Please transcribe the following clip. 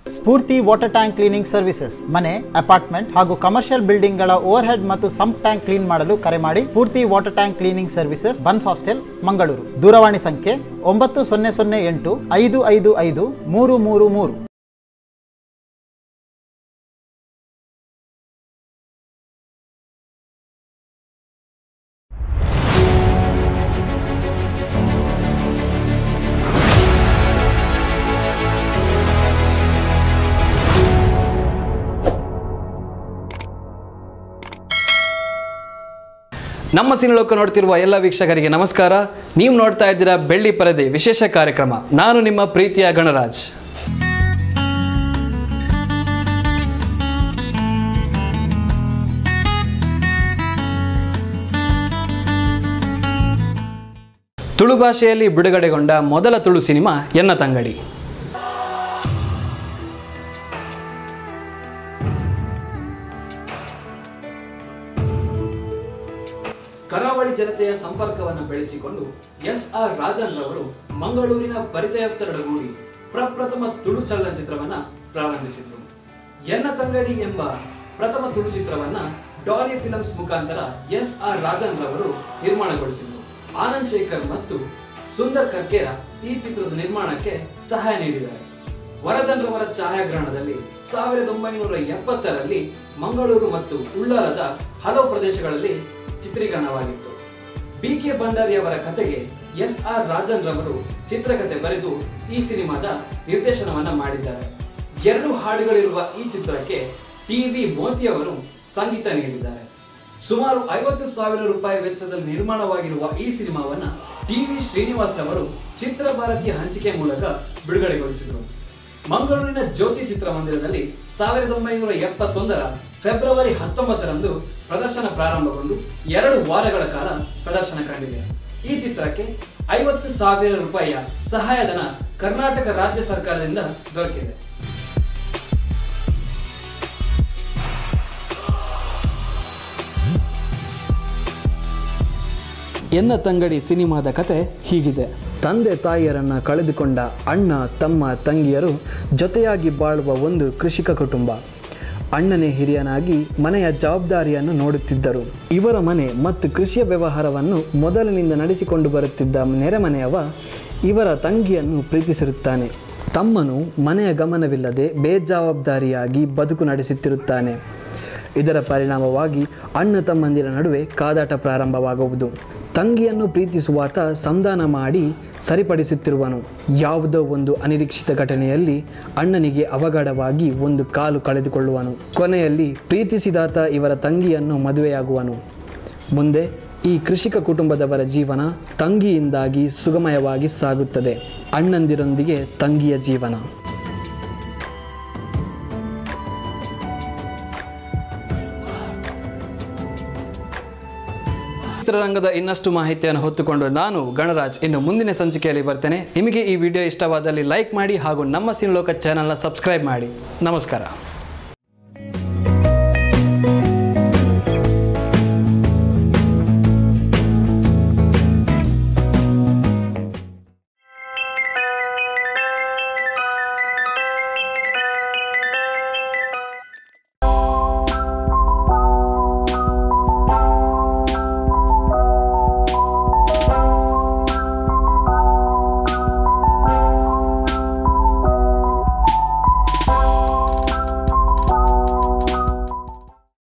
ಸ್ಫೂರ್ತಿ water tank cleaning services ಮನೆ apartment ಹಾಗೂ commercial building ಗಳ ಓವರ್ ಹೆಡ್ ಮತ್ತು ಸಂಪ್ ಟ್ಯಾಂಕ್ ಕ್ಲೀನ್ ಮಾಡಲು ಕರೆ ಮಾಡಿ Spoorthi water tank cleaning services Bunts hostel Mangaluru ದೂರವಾಣಿ ಸಂಖ್ಯೆ ಒಂಬತ್ತು ಸೊನ್ನೆ ಸೊನ್ನೆ ಎಂಟು ಐದು ಐದು ಐದು ಮೂರು ಮೂರು ಮೂರು ನಮ್ಮ ಸಿನಿಲೋಕ ನೋಡ್ತಿರುವ ಎಲ್ಲ ವೀಕ್ಷಕರಿಗೆ ನಮಸ್ಕಾರ ನೀವು ನೋಡ್ತಾ ಇದ್ದೀರಾ ಬೆಳ್ಳಿ ಪರದೆ ವಿಶೇಷ ಕಾರ್ಯಕ್ರಮ ನಾನು ನಿಮ್ಮ ಪ್ರೀತಿಯ ಗಣರಾಜ್ ತುಳು ಭಾಷೆಯಲ್ಲಿ ಬಿಡುಗಡೆಗೊಂಡ ಮೊದಲ ತುಳು ಸಿನಿಮಾ ಎನ್ನ ತಂಗಡಿ ಕರಾವಳಿ ಜನತೆಯ ಸಂಪರ್ಕವನ್ನು ಬೆಳೆಸಿಕೊಂಡು ಎಸ್ ಆರ್ ರಾಜನ್ ರವರು ಮಂಗಳೂರಿನ ಪರಿಚಯಸ್ಥರೊಡಗೂಡಿ ಪ್ರಪ್ರಥಮ ತುಳು ಚಲನಚಿತ್ರವನ್ನ ಪ್ರಾರಂಭಿಸಿದ್ರು ಎನ್ನ ತಂಗಡಿ ಎಂಬ ಪ್ರಥಮ ತುಳು ಚಿತ್ರವನ್ನ ಡಾಲಿ ಫಿಲಮ್ಸ್ ಮುಖಾಂತರ ಎಸ್ ಆರ್ ರಾಜನ್ ರವರು ನಿರ್ಮಾಣಗೊಳಿಸಿದ್ರು ಆನಂದ್ ಶೇಖರ್ ಮತ್ತು ಸುಂದರ್ ಕರ್ಕೇರ ಈ ಚಿತ್ರದ ನಿರ್ಮಾಣಕ್ಕೆ ಸಹಾಯ ನೀಡಿದ್ದಾರೆ ವರದನ್ ರವರ ಛಾಯಾಗ್ರಹಣದಲ್ಲಿ ಸಾವಿರದ ಒಂಬೈನೂರ ಎಪ್ಪತ್ತರಲ್ಲಿ ಮಂಗಳೂರು ಮತ್ತು ಉಳ್ಳಾಲದ ಹಲವು ಪ್ರದೇಶಗಳಲ್ಲಿ ಚಿತ್ರೀಕರಣವಾಗಿತ್ತು ಬಿ ಕೆ ಭಂಡಾರಿಯವರ ಕತೆಗೆ ಎಸ್ ಆರ್ ರಾಜನ್ ರವರು ಚಿತ್ರಕಥೆ ಬರೆದು ಈ ಸಿನಿಮಾದ ನಿರ್ದೇಶನವನ್ನ ಮಾಡಿದ್ದಾರೆ ಎರಡು ಹಾಡುಗಳಿರುವ ಈ ಚಿತ್ರಕ್ಕೆ ಟಿ ವಿ ಮೋತಿಯವರು ಸಂಗೀತ ನೀಡಿದ್ದಾರೆ ಸುಮಾರು ಐವತ್ತು ಸಾವಿರ ರೂಪಾಯಿ ವೆಚ್ಚದಲ್ಲಿ ನಿರ್ಮಾಣವಾಗಿರುವ ಈ ಸಿನಿಮಾವನ್ನ ಟಿ ವಿ ಶ್ರೀನಿವಾಸ್ ಅವರು ಚಿತ್ರ ಭಾರತೀಯ ಹಂಚಿಕೆ ಮೂಲಕ ಬಿಡುಗಡೆಗೊಳಿಸಿದರು ಮಂಗಳೂರಿನ ಜ್ಯೋತಿ ಚಿತ್ರಮಂದಿರದಲ್ಲಿ ಸಾವಿರದ ಒಂಬೈನೂರ ಎಪ್ಪತ್ತೊಂದರ ಫೆಬ್ರವರಿ ಹತ್ತೊಂಬತ್ತರಂದು ಪ್ರದರ್ಶನ ಪ್ರಾರಂಭಗೊಂಡು ಎರಡು ವಾರಗಳ ಕಾಲ ಪ್ರದರ್ಶನ ಕಂಡಿದೆ ಈ ಚಿತ್ರಕ್ಕೆ ಐವತ್ತು ಸಾವಿರ ರೂಪಾಯಿಯ ಸಹಾಯಧನ ಕರ್ನಾಟಕ ರಾಜ್ಯ ಸರ್ಕಾರದಿಂದ ದೊರಕಿದೆ ಎನ್ನ ತಂಗಡಿ ಸಿನಿಮಾದ ಕತೆ ಹೀಗಿದೆ ತಂದೆ ತಾಯಿಯರನ್ನ ಕಳೆದುಕೊಂಡ ಅಣ್ಣ ತಮ್ಮ ತಂಗಿಯರು ಜೊತೆಯಾಗಿ ಬಾಳುವ ಒಂದು ಕೃಷಿಕ ಕುಟುಂಬ ಅಣ್ಣನೇ ಹಿರಿಯನಾಗಿ ಮನೆಯ ಜವಾಬ್ದಾರಿಯನ್ನು ನೋಡುತ್ತಿದ್ದರು ಇವರ ಮನೆ ಮತ್ತು ಕೃಷಿಯ ವ್ಯವಹಾರವನ್ನು ಮೊದಲಿನಿಂದ ನಡೆಸಿಕೊಂಡು ಬರುತ್ತಿದ್ದ ನೆರೆಮನೆಯವ ಇವರ ತಂಗಿಯನ್ನು ಪ್ರೀತಿಸಿರುತ್ತಾನೆ ತಮ್ಮನು ಮನೆಯ ಗಮನವಿಲ್ಲದೆ ಬೇಜವಾಬ್ದಾರಿಯಾಗಿ ಬದುಕು ನಡೆಸುತ್ತಿರುತ್ತಾನೆ ಇದರ ಪರಿಣಾಮವಾಗಿ ಅಣ್ಣ ತಮ್ಮಂದಿರ ನಡುವೆ ಕಾದಾಟ ಪ್ರಾರಂಭವಾಗುವುದು ತಂಗಿಯನ್ನು ಪ್ರೀತಿಸುವಾತ ಸಂಧಾನ ಮಾಡಿ ಸರಿಪಡಿಸುತ್ತಿರುವನು ಯಾವುದೋ ಒಂದು ಅನಿರೀಕ್ಷಿತ ಘಟನೆಯಲ್ಲಿ ಅಣ್ಣನಿಗೆ ಅವಘಡವಾಗಿ ಒಂದು ಕಾಲು ಕಳೆದುಕೊಳ್ಳುವನು ಕೊನೆಯಲ್ಲಿ ಪ್ರೀತಿಸಿದಾತ ಇವರ ತಂಗಿಯನ್ನು ಮದುವೆಯಾಗುವನು ಮುಂದೆ ಈ ಕೃಷಿಕ ಕುಟುಂಬದವರ ಜೀವನ ತಂಗಿಯಿಂದಾಗಿ ಸುಗಮಯವಾಗಿ ಸಾಗುತ್ತದೆ ಅಣ್ಣಂದಿರೊಂದಿಗೆ ತಂಗಿಯ ಜೀವನ ಚಿತ್ರರಂಗದ ಇನ್ನಷ್ಟು ಮಾಹಿತಿಯನ್ನು ಹೊತ್ತುಕೊಂಡು ನಾನು ಗಣರಾಜ್ ಇನ್ನು ಮುಂದಿನ ಸಂಚಿಕೆಯಲ್ಲಿ ಬರ್ತೇನೆ ನಿಮಗೆ ಈ ವಿಡಿಯೋ ಇಷ್ಟವಾದಲ್ಲಿ ಲೈಕ್ ಮಾಡಿ ಹಾಗೂ ನಮ್ಮ ಸಿನಿಲೋಕ ಚಾನಲ್ನ ಸಬ್ಸ್ಕ್ರೈಬ್ ಮಾಡಿ ನಮಸ್ಕಾರ